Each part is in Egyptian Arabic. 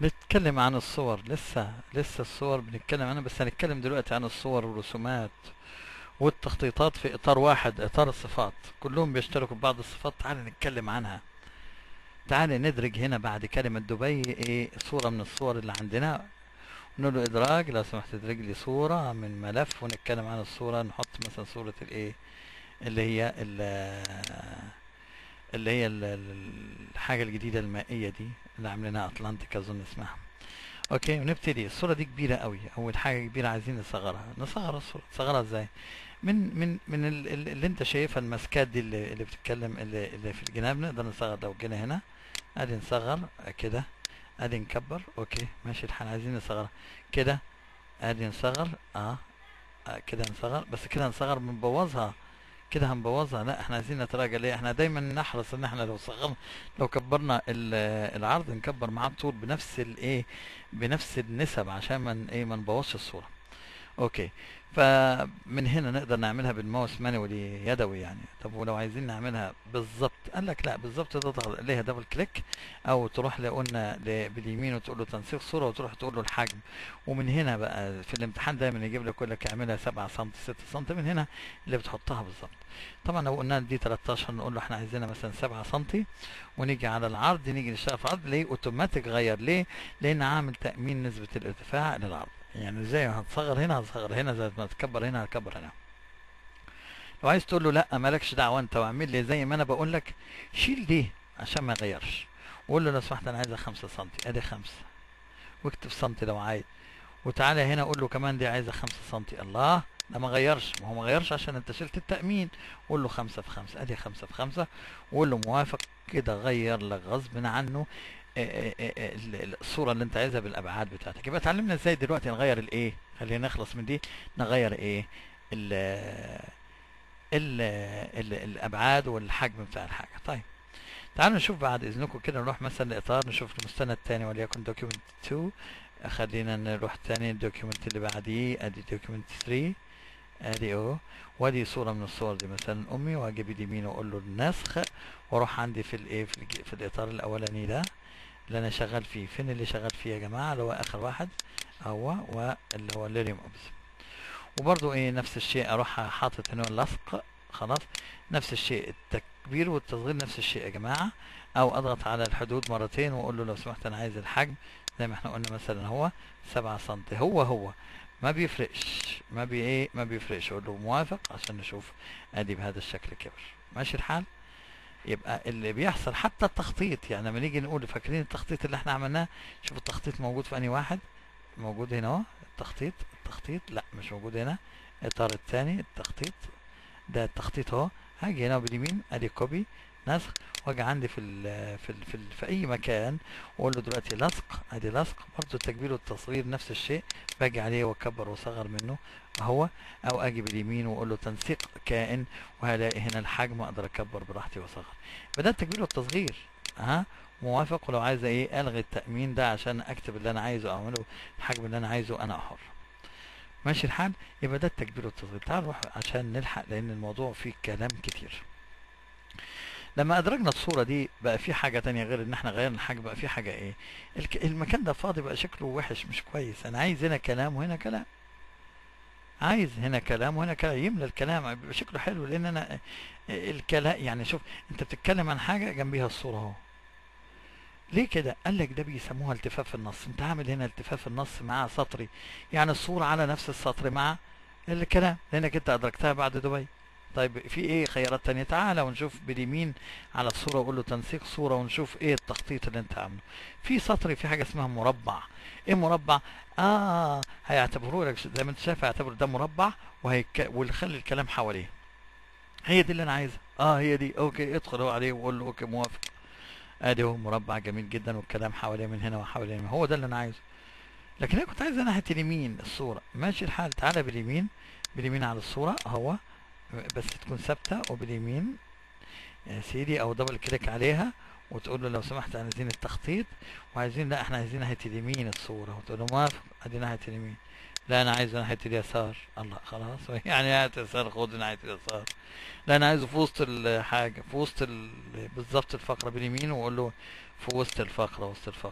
نتكلم عن الصور لسه لسه الصور بنتكلم عنها بس هنتكلم دلوقتي عن الصور والرسومات والتخطيطات في اطار واحد اطار الصفات كلهم بيشتركوا في بعض الصفات تعال نتكلم عنها تعال ندرج هنا بعد كلمة دبي ايه صورة من الصور اللي عندنا نقول له ادراج لو سمحت ادرج لي صورة من ملف ونتكلم عن الصورة نحط مثلا صورة الايه اللي هي ال- اللي هي ال- ال- الحاجة الجديدة المائية دي اللي عاملينها اتلانتيك اظن اسمها اوكي ونبتدي الصورة دي كبيرة قوي اول حاجة كبيرة عايزين نصغرها نصغر الصورة نصغرها ازاي من من من ال- ال- اللي انت شايفها المسكات دي اللي, اللي بتتكلم اللي, اللي في الجناب نقدر نصغر لو جينا هنا ادي نصغر كده ادي نكبر اوكي ماشي الحال عايزين نصغرها كده ادي نصغر اه, آه كده نصغر بس كده نصغر بنبوظها كده هنبوظها لا احنا عايزين نتراجع ليه احنا دايما نحرص ان احنا لو صغرنا لو كبرنا ال- العرض نكبر معاه الطول بنفس الايه بنفس النسب عشان ما ن- ايه ما نبوظش الصوره اوكي فمن هنا نقدر نعملها بالماوس مانوالي يدوي يعني طب ولو عايزين نعملها بالظبط قال لك لا بالظبط تضغط عليها دبل كليك او تروح ل- قلنا ل- باليمين وتقول له تنسيق صوره وتروح تقول له الحجم ومن هنا بقى في الامتحان دايما يجيب لك يقول لك اعملها 7 سم 6 سم من هنا اللي بتحطها بالظبط طبعا لو قلنا دي 13 نقول له احنا عايزينها مثلا 7 سم ونيجي على العرض نيجي نشتغل في العرض ليه اوتوماتيك غير ليه لان عامل تامين نسبه الارتفاع للعرض يعني زي ما هتصغر هنا هتصغر هنا زي ما تكبر هنا هتكبر هنا لو عايز تقول له لا مالكش دعوه انت واعمل لي زي ما انا بقول لك شيل دي عشان ما يغيرش وقول له لو سمحت انا عايزها 5 سم ادي 5 واكتب سنتي لو عايز وتعالى هنا قول له كمان دي عايزه 5 سم الله ده ما غيرش ما هو ما غيرش عشان انت شلت التأمين قول له 5 في 5 ادي 5 في 5 وقول له موافق كده غير لك غصب عنه آه، آه، آه، ال- ال- الصورة اللي انت عايزها بالابعاد بتاعتك يبقى اتعلمنا ازاي دلوقتي نغير الايه خلينا نخلص من دي نغير ايه ال ال ال الابعاد والحجم بتاع الحاجة طيب تعالوا نشوف بعد اذنكم كده نروح مثلا لاطار نشوف المستند الثاني وليكن دوكيومنت 2 خلينا نروح تاني الدوكيومنت اللي بعديه ادي دوكيومنت 3 ادي اهو وادي صورة من الصور دي مثلا امي واجيب اليمين واقول له النسخ واروح عندي في الايه في, الج- في الاطار الاولاني ده اللي انا شغال فيه فين اللي شغال فيه يا جماعة اللي هو اخر واحد هو واللي هو الليريوم اوبس وبرضو ايه نفس الشيء اروح حاطط هنا اللصق خلاص نفس الشيء التكبير والتصغير نفس الشيء يا جماعة او اضغط على الحدود مرتين واقول له لو سمحت انا عايز الحجم زي ما احنا قلنا مثلا هو سبعة سنتي هو هو ما بيفرقش ما بي ايه ما بيفرقش اقول له موافق عشان نشوف ادي بهذا الشكل كبر ماشي الحال يبقى اللي بيحصل حتى التخطيط يعني لما نيجي نقول فاكرين التخطيط اللي احنا عملناه شوف التخطيط موجود في انهي واحد موجود هنا اهو التخطيط التخطيط لا مش موجود هنا الاطار الثاني التخطيط ده التخطيط اهو هاجي هنا باليمين ادي كوبي نسخ واجي عندي في ال في ال في, ال في اي مكان واقول له دلوقتي لصق ادي لصق برضه التكبير والتصغير نفس الشيء باجي عليه واكبر واصغر منه اهو او اجي باليمين واقول له تنسيق كائن وهلاقي هنا الحجم اقدر اكبر براحتي واصغر فده التكبير والتصغير ها موافق ولو عايز ايه الغي التامين ده عشان اكتب اللي انا عايزه او اعمله الحجم اللي انا عايزه انا حر ماشي الحال يبقى ده التكبير والتصغير تعال نروح عشان نلحق لان الموضوع فيه كلام كتير لما ادرجنا الصورة دي بقى في حاجة تانية غير ان احنا غيرنا الحاجة بقى في حاجة ايه الك... المكان ده فاضي بقى شكله وحش مش كويس انا عايز هنا كلام وهنا كلام عايز هنا كلام وهنا كلام يملى الكلام بيبقى شكله حلو لان انا الكلام يعني شوف انت بتتكلم عن حاجة جنبيها الصورة اهو ليه كده قال لك ده بيسموها التفاف النص انت عامل هنا التفاف النص مع سطري يعني الصورة على نفس السطر مع الكلام لانك انت ادركتها بعد دبي طيب في ايه خيارات تانية تعالى ونشوف باليمين على الصورة وقول له تنسيق صورة ونشوف ايه التخطيط اللي انت عامله في سطر في حاجة اسمها مربع ايه مربع اه هيعتبروه لك زي ما انت شايف هيعتبر ده مربع وهيك ويخلي الكلام حواليه هي دي اللي انا عايزها اه هي دي اوكي ادخل هو عليه وقول له اوكي موافق ادي هو مربع جميل جدا والكلام حواليه من هنا وحواليه من هو ده اللي انا عايزه لكن انا كنت عايز ناحيه اليمين الصوره ماشي الحال تعالى باليمين باليمين على الصوره اهو بس تكون ثابته وباليمين يا سيدي او دبل كليك عليها وتقول له لو سمحت عايزين التخطيط وعايزين لا احنا عايزين ناحيه اليمين الصوره وتقول له موافق ادي ناحيه اليمين لا انا عايزه ناحيه اليسار الله خلاص يعني ناحيه اليسار خد ناحيه اليسار لا انا عايزه في وسط الحاجه في وسط ال... بالظبط الفقره باليمين واقول له في وسط الفقره وسط الفقره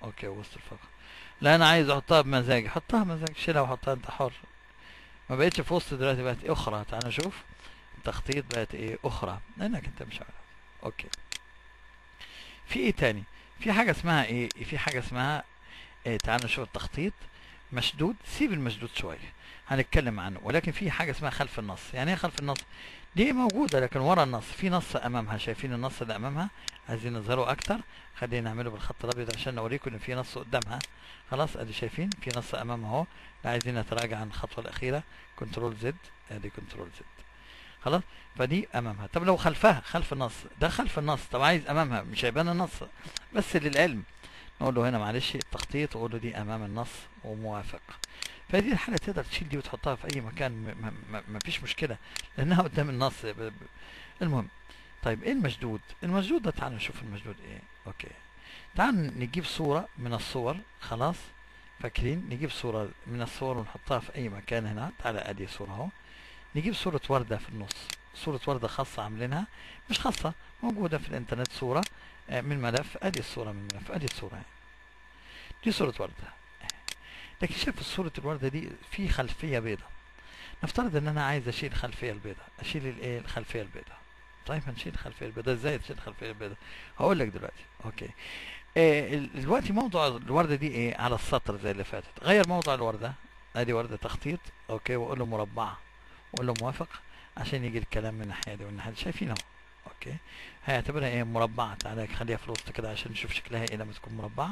اوكي وسط الفقرة لا انا عايز احطها بمزاجي حطها بمزاجك شيلها وحطها انت حر ما بقتش في وسط دلوقتي بقت اخرى تعال نشوف التخطيط بقت ايه اخرى لانك انت مش عارف اوكي في ايه تاني في حاجة اسمها ايه في حاجة اسمها إيه تعال نشوف التخطيط مشدود سيب المشدود شوية هنتكلم عنه ولكن في حاجة اسمها خلف النص يعني ايه خلف النص دي موجودة لكن ورا النص في نص امامها شايفين النص اللي امامها عايزين نظهره اكتر خلينا نعمله بالخط الابيض عشان نوريكم ان في نص قدامها خلاص ادي شايفين في نص امامها اهو لا عايزين نتراجع عن الخطوة الاخيرة كنترول زد ادي كنترول زد خلاص فدي امامها طب لو خلفها خلف النص ده خلف النص طب عايز امامها مش هيبان النص بس للعلم نقول له هنا معلش التخطيط وقول له دي امام النص وموافق فدي الحالة تقدر تشيل دي وتحطها في اي مكان م- م- م- مفيش مشكلة لانها قدام النص ب- ب- المهم طيب ايه المشدود المشدود ده تعال نشوف المشدود ايه اوكي تعال نجيب صورة من الصور خلاص فاكرين نجيب صورة من الصور ونحطها في اي مكان هنا تعال ادي صورة اهو نجيب صورة وردة في النص صورة وردة خاصة عاملينها مش خاصة موجودة في الانترنت صورة آه، من ملف ادي الصورة من ملف ادي الصورة اهي. دي صورة وردة لكن شايف صورة الوردة دي في خلفية بيضة نفترض ان انا عايز اشيل الخلفية البيضة اشيل الايه الخلفية البيضة طيب هنشيل الخلفية البيضة ازاي تشيل الخلفية البيضة هقول لك دلوقتي اوكي آه ال- دلوقتي موضوع الوردة دي ايه على السطر زي اللي فاتت غير موضوع الوردة ادي وردة تخطيط اوكي واقول له مربعة واقول له موافق عشان يجي الكلام من الناحية دي والناحية دي شايفين اهو اوكي هيعتبرها ايه مربعة تعالى خليها في الوسط كده عشان نشوف شكلها ايه لما تكون مربعة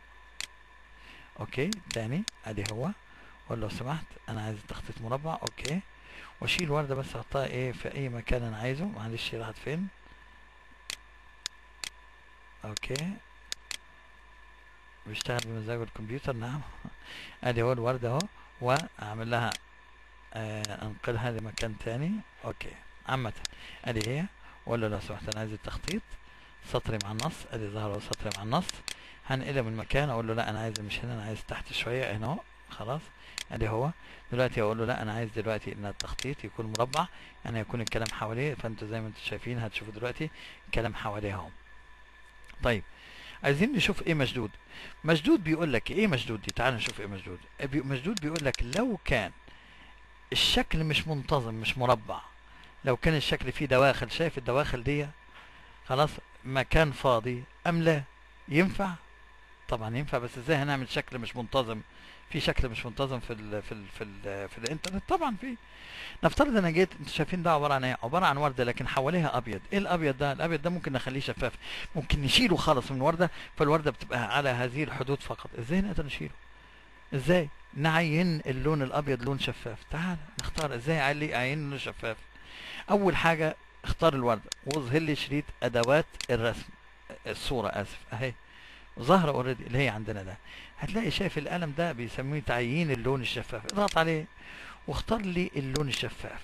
اوكي تاني ادي هو اقول لو سمحت انا عايز تخطيط مربع اوكي واشيل وردة بس احطها ايه في اي مكان انا عايزه معلش راحت فين اوكي بيشتغل بمزاج الكمبيوتر نعم ادي هو الوردة اهو واعمل لها آه انقلها لمكان تاني اوكي عامة ادي هي واقول له لو سمحت انا عايز التخطيط سطري مع النص ادي ظهر اهو سطري مع النص هنقله من مكان اقول له لا انا عايز مش هنا انا عايز تحت شوية هنا اهو خلاص ادي هو دلوقتي اقول له لا انا عايز دلوقتي ان التخطيط يكون مربع يعني يكون الكلام حواليه فانتوا زي ما انتوا شايفين هتشوفوا دلوقتي الكلام حواليه اهو طيب عايزين نشوف ايه مشدود مشدود بيقول لك ايه مشدود دي تعال نشوف ايه مشدود بي- مشدود بيقول لك لو كان الشكل مش منتظم مش مربع لو كان الشكل فيه دواخل شايف الدواخل دي خلاص مكان فاضي ام لا ينفع طبعا ينفع بس ازاي هنعمل شكل مش منتظم في شكل مش منتظم في ال في ال في ال في الانترنت طبعا في نفترض انا جيت انتوا شايفين ده عباره عن ايه عباره عن ورده لكن حواليها ابيض ايه الابيض ده الابيض ده ممكن نخليه شفاف ممكن نشيله خالص من الورده فالورده بتبقى على هذه الحدود فقط ازاي نقدر نشيله ازاي نعين اللون الابيض لون شفاف تعال نختار ازاي اعلي اعين لون شفاف اول حاجه اختار الورده واظهر لي شريط ادوات الرسم الصوره اسف اهي ظاهره اوريدي اللي هي عندنا ده هتلاقي شايف القلم ده بيسميه تعيين اللون الشفاف اضغط عليه واختار لي اللون الشفاف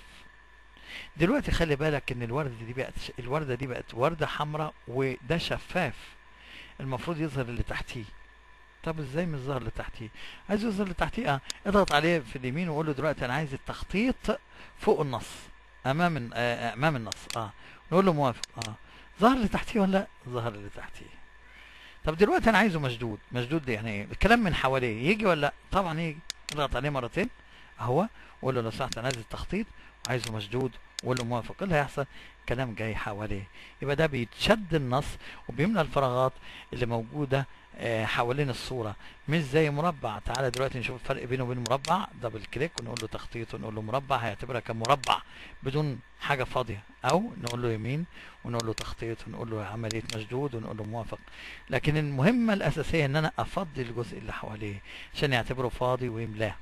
دلوقتي خلي بالك ان الورده دي بقت الورده دي بقت ورده حمراء وده شفاف المفروض يظهر اللي تحتيه طب ازاي مش ظاهر اللي تحتيه عايز يظهر اللي تحتيه اه اضغط عليه في اليمين وقول له دلوقتي انا عايز التخطيط فوق النص امام ال- آه امام النص اه نقول له موافق اه ظهر اللي تحتيه ولا لا ظهر اللي تحتيه طب دلوقتي انا عايزه مشدود مشدود ده يعني ايه الكلام من حواليه يجي ولا لا طبعا يجي اضغط عليه مرتين اهو وقول له لو سمحت انا عايز التخطيط وعايزه مشدود وقول له موافق ايه اللي هيحصل كلام جاي حواليه يبقى ده بيتشد النص وبيملى الفراغات اللي موجوده آه، حوالين الصوره مش زي مربع تعالى دلوقتي نشوف الفرق بينه وبين مربع دبل كليك ونقول له تخطيط ونقول له مربع هيعتبرها كمربع بدون حاجه فاضيه او نقول له يمين ونقول له تخطيط ونقول له عمليه مشدود ونقول له موافق لكن المهمه الاساسيه ان انا افضي الجزء اللي حواليه عشان يعتبره فاضي ويملاه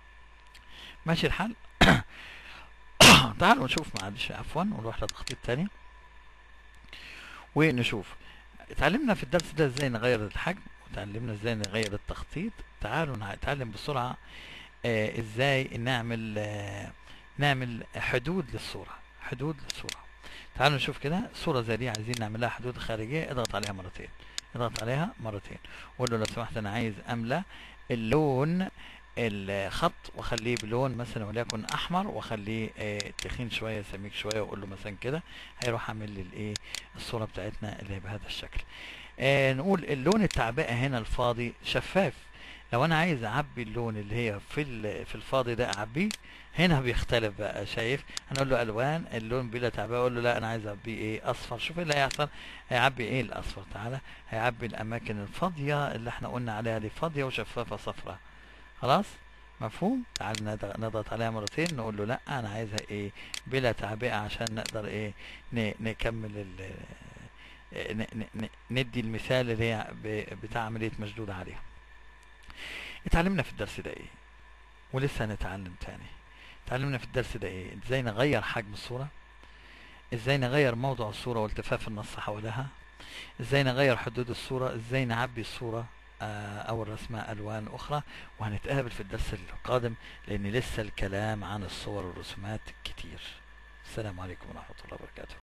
ماشي الحال تعالوا نشوف معلش عفوا ونروح لتخطيط تاني ونشوف اتعلمنا في الدرس ده ازاي نغير الحجم وتعلمنا ازاي نغير التخطيط تعالوا نتعلم بسرعة آه ازاي نعمل آه نعمل حدود للصورة حدود للصورة تعالوا نشوف كده صورة زي دي عايزين نعمل لها حدود خارجية اضغط عليها مرتين اضغط عليها مرتين وقول له لو سمحت انا عايز املى اللون الخط واخليه بلون مثلا وليكن احمر واخليه آه تخين شويه سميك شويه واقول له مثلا كده هيروح عامل لي الايه الصوره بتاعتنا اللي هي بهذا الشكل آه نقول اللون التعبئة هنا الفاضي شفاف لو انا عايز اعبي اللون اللي هي في ال- في الفاضي ده اعبيه هنا بيختلف بقى شايف هنقول له الوان اللون بلا تعبئه اقول له لا انا عايز اعبيه ايه اصفر شوف ايه اللي هيحصل هيعبي ايه الاصفر تعالى هيعبي الاماكن الفاضيه اللي احنا قلنا عليها دي فاضيه وشفافه صفراء خلاص مفهوم تعال نضغ- نضغط عليها مرتين نقول له لا انا عايزها ايه بلا تعبئه عشان نقدر ايه ن- نكمل ال ن- ن- ن- ندي المثال اللي هي ب- بتاع عمليه مشدود عليها اتعلمنا في الدرس ده ايه ولسه هنتعلم تاني اتعلمنا في الدرس ده ايه ازاي نغير حجم الصورة ازاي نغير موضع الصورة والتفاف النص حولها ازاي نغير حدود الصورة ازاي نعبي الصورة آه، او الرسمة الوان اخرى وهنتقابل في الدرس القادم لان لسه الكلام عن الصور والرسومات كتير السلام عليكم ورحمة الله وبركاته